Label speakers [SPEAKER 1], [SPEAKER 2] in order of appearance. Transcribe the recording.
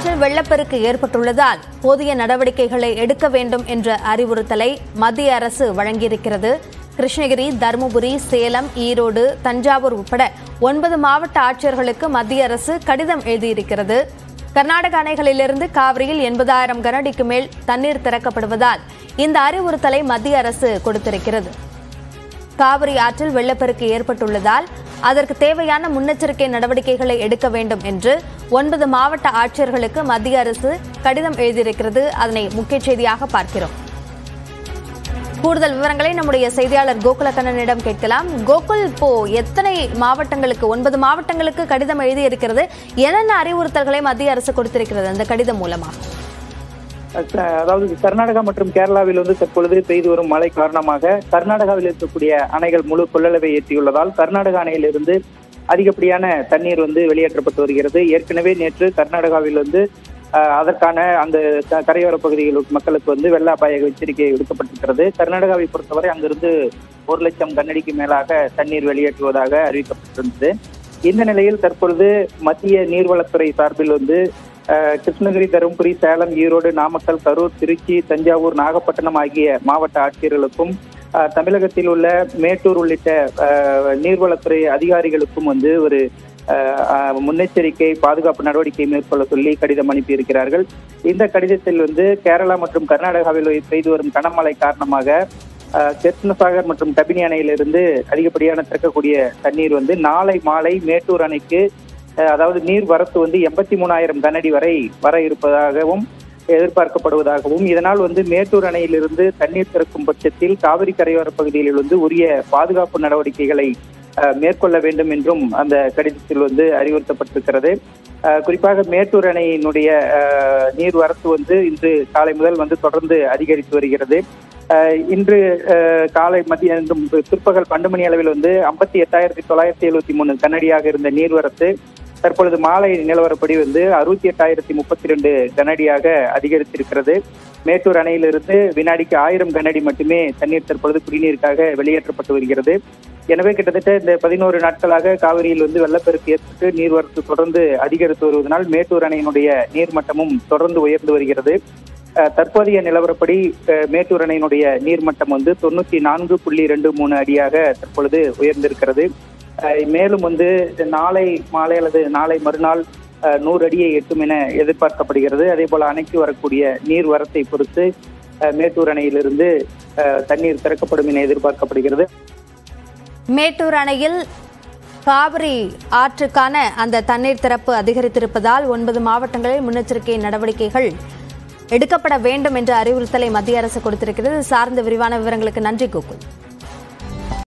[SPEAKER 1] ஆற்றில் வெள்ளப்பெருக்கு ஏற்பட்டுள்ளதால் போதிய நடவடிக்கைகளை எடுக்க வேண்டும் என்ற அறிவுறுத்தலை மத்திய அரசு வழங்கியிருக்கிறது கிருஷ்ணகிரி தருமபுரி சேலம் ஈரோடு தஞ்சாவூர் உட்பட ஒன்பது மாவட்ட ஆட்சியர்களுக்கு மத்திய அரசு கடிதம் எழுதியிருக்கிறது கர்நாடக அணைகளிலிருந்து காவிரியில் எண்பதாயிரம் கனஅடிக்கு மேல் தண்ணீர் திறக்கப்படுவதால் இந்த அறிவுறுத்தலை மத்திய அரசு கொடுத்திருக்கிறது காவிரி ஆற்றில் வெள்ளப்பெருக்கு ஏற்பட்டுள்ளதால் அதற்கு தேவையான முன்னெச்சரிக்கை நடவடிக்கைகளை எடுக்க வேண்டும் என்று ஒன்பது மாவட்ட ஆட்சியர்களுக்கு மத்திய அரசு கடிதம் எழுதியிருக்கிறது அதனை முக்கிய செய்தியாக பார்க்கிறோம் கூடுதல் விவரங்களை நம்முடைய செய்தியாளர் கோகுலக்கண்ணனிடம் கேட்கலாம் கோகுல் இப்போ எத்தனை மாவட்டங்களுக்கு ஒன்பது மாவட்டங்களுக்கு கடிதம் எழுதியிருக்கிறது என்னென்ன அறிவுறுத்தல்களை மத்திய அரசு கொடுத்திருக்கிறது அந்த கடிதம் மூலமா
[SPEAKER 2] அதாவது கர்நாடகா மற்றும் கேரளாவில் வந்து தற்பொழுது பெய்து வரும் மழை காரணமாக கர்நாடகாவில் இருக்கக்கூடிய அணைகள் முழு கொள்ளளவை ஏற்றியுள்ளதால் கர்நாடக அணையிலிருந்து அதிகப்படியான தண்ணீர் வந்து வெளியேற்றப்பட்டு வருகிறது ஏற்கனவே நேற்று கர்நாடகாவில் வந்து அஹ், அதற்கான அந்த க- கரையோர பகுதிகள் மக்களுக்கு வந்து வெள்ள அபாய எச்சரிக்கை விடுக்கப்பட்டிருக்கிறது கர்நாடகாவை பொறுத்தவரை அங்கிருந்து ஒரு லட்சம் கண்ணடிக்கு மேலாக தண்ணீர் வெளியேற்றுவதாக அறிவிக்கப்பட்டிருந்தது இந்த நிலையில் தற்பொழுது மத்திய நீர்வளத்துறை சார்பில் வந்து அஹ், கிருஷ்ணகிரி தருமபுரி சேலம் ஈரோடு நாமக்கல் கரூர் திருச்சி தஞ்சாவூர் நாகப்பட்டினம் ஆகிய மாவட்ட ஆட்சியர்களுக்கும் அஹ், தமிழகத்தில் உள்ள மேட்டூர் உள்ளிட்ட அஹ், நீர்வளத்துறை அதிகாரிகளுக்கும் வந்து ஒரு அஹ், அஹ், முன்னெச்சரிக்கை பாதுகாப்பு நடவடிக்கை மேற்கொள்ள சொல்லி கடிதம் அனுப்பியிருக்கிறார்கள் இந்த கடிதத்தில் வந்து கேரளா மற்றும் கர்நாடகாவில் பெய்து வரும் கனமழை காரணமாக அஹ், கிருஷ்ணசாகர் மற்றும் கபினி அணையிலிருந்து அதிகப்படியான திறக்கக்கூடிய தண்ணீர் வந்து நாளை மாலை மேட்டூர் அணைக்கு அஹ், அதாவது நீர் வரத்து வந்து எண்பத்தி மூணாயிரம் கனஅடி வரை வர இருப்பதாகவும் எதிர்பார்க்கப்படுவதாகவும் இதனால் வந்து மேட்டூர் அணையிலிருந்து தண்ணீர் திறக்கும் பட்சத்தில் காவிரி கரையோர பகுதிகளில் வந்து உரிய பாதுகாப்பு நடவடிக்கைகளை அஹ், மேற்கொள்ள வேண்டும் என்றும் அந்த கடிதத்தில் வந்து அறிவுறுத்தப்பட்டிருக்கிறது அஹ், குறிப்பாக மேட்டூர் அணையினுடைய அஹ், நீர் வரத்து வந்து இன்று காலை முதல் வந்து தொடர்ந்து அதிகரித்து வருகிறது அஹ், இன்று அஹ், காலை மதிய இன்று பிற்பகல் பன்னெண்டு மணி அளவில் வந்து ஐம்பத்தி எட்டாயிரத்தி தொள்ளாயிரத்தி எழுபத்தி மூணு கனடியாக இருந்த நீர்வரத்து தற்பொழுது மாலை நிலவரப்படி வந்து அறுபத்தி எட்டாயிரத்தி முப்பத்தி ரெண்டு கனடியாக அதிகரித்திருக்கிறது மேட்டூர் அணையிலிருந்து வினாடிக்கு ஆயிரம் கனஅடி மட்டுமே தண்ணீர் தற்பொழுது குடிநீருக்காக வெளியேற்றப்பட்டு வருகிறது எனவே கிட்டத்தட்ட இந்த பதினோரு நாட்களாக காவிரியில் வந்து வெள்ளப்பெருக்கு ஏற்பட்டு நீர்வரத்து தொடர்ந்து அதிகரித்து வருவதனால் மேட்டூர் அணையினுடைய நீர்மட்டமும் தொடர்ந்து உயர்ந்து வருகிறது அஹ், தற்போதைய நிலவரப்படி அஹ், மேட்டூர் அணையினுடைய நீர்மட்டம் வந்து தொண்ணூத்தி நான்கு புள்ளி ரெண்டு மூணு அடியாக தற்பொழுது உயர்ந்திருக்கிறது அஹ், மேலும் வந்து நாளை மாலை அல்லது நாளை மறுநாள் அஹ், நூறு அடியை எட்டும் என எதிர்பார்க்கப்படுகிறது அதே போல அணைக்கு வரக்கூடிய நீர் வரத்தை பொறுத்து அஹ், மேட்டூர் அணையிலிருந்து அஹ், தண்ணீர் திறக்கப்படும் என எதிர்பார்க்கப்படுகிறது
[SPEAKER 1] மேட்டூர் அணையில் காவிரி ஆற்றுக்கான அந்த தண்ணீர் திறப்பு அதிகரித்திருப்பதால் ஒன்பது மாவட்டங்களில் முன்னெச்சரிக்கை நடவடிக்கைகள் எடுக்கப்பட வேண்டும் என்ற அறிவுறுத்தலை மத்திய அரசு கொடுத்திருக்கிறது இது சார்ந்த விரிவான விவரங்களுக்கு நன்றி கோகுல்